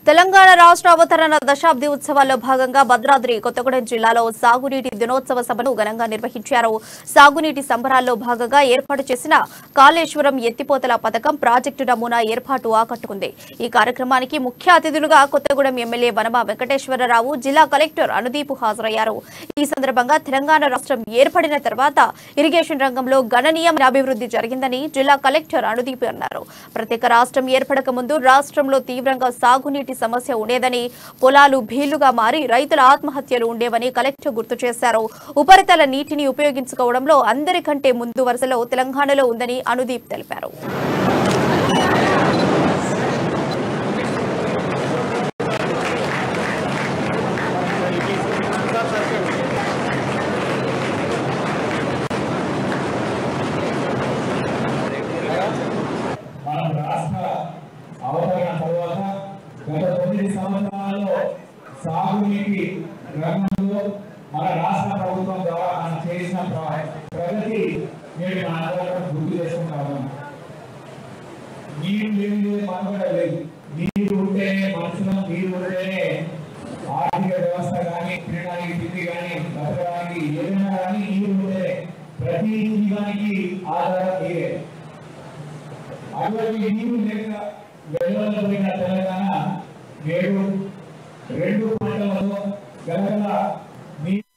తెలంగాణ రాష్ట్ర అవతరణ దశాబ్ది ఉత్సవాల్లో భాగంగా భద్రాద్రి కొత్తగూడెం జిల్లాలో సాగునీటి దినోత్సవ సభను ఘనంగా నిర్వహించారు సాగునీటి సంబరాల్లో భాగంగా ఏర్పాటు చేసిన కాళేశ్వరం ఎత్తిపోతల పథకం ప్రాజెక్టు నమూనా ఏర్పాటు ఆకట్టుకుంది ఈ కార్యక్రమానికి ముఖ్య అతిథులుగా కొత్తగూడెం ఎమ్మెల్యే వనమ వెంకటేశ్వరరావు జిల్లా కలెక్టర్ అనుదీప్ హాజరయ్యారు ఈ సందర్భంగా తెలంగాణ రాష్ట్రం ఏర్పడిన తర్వాత ఇరిగేషన్ రంగంలో గణనీయమైన అభివృద్ధి జరిగిందని జిల్లా కలెక్టర్ అనుదీప్ అన్నారు ప్రత్యేక రాష్ట్రం ఏర్పడక ముందు రాష్ట్రంలో తీవ్రంగా సాగునీటి సమస్య ఉండేదని పొలాలు భీళ్లుగా మారి రైతుల ఆత్మహత్యలు ఉండేవని కలెక్టర్ గుర్తు చేశారు ఉపరితల నీటిని ఉపయోగించుకోవడంలో అందరికంటే ముందు వరుసలో తెలంగాణలో ఉందని అనుదీప్ తెలిపారు మనం రాష్ట్ర అవతరణ తర్వాత గత తొమ్మిది సంవత్సరాల్లో సాగునీటి రంగంలో మన రాష్ట్ర ప్రభుత్వం ద్వారా మనం చేసిన ప్ర- ప్రగతి నేడు మనందరం గుర్తు చేసుకుంటాము నీరు లేని మనుగడ లేదు నీరు ఉంటేనే మనుషులం నీరు ఉంటేనే ఆర్థిక వ్యవస్థ కానీ తినడానికి తిండి కానీ బతకడానికి ఏదైనా కానీ నీరు ఉంటేనే ప్రతి జీవానికి ఆధారం నీరే అటువంటి నీరు లేక వెళ్ళవలపోయిన తెలంగాణ నేడు రెండు పంటలలో గలగల నీరు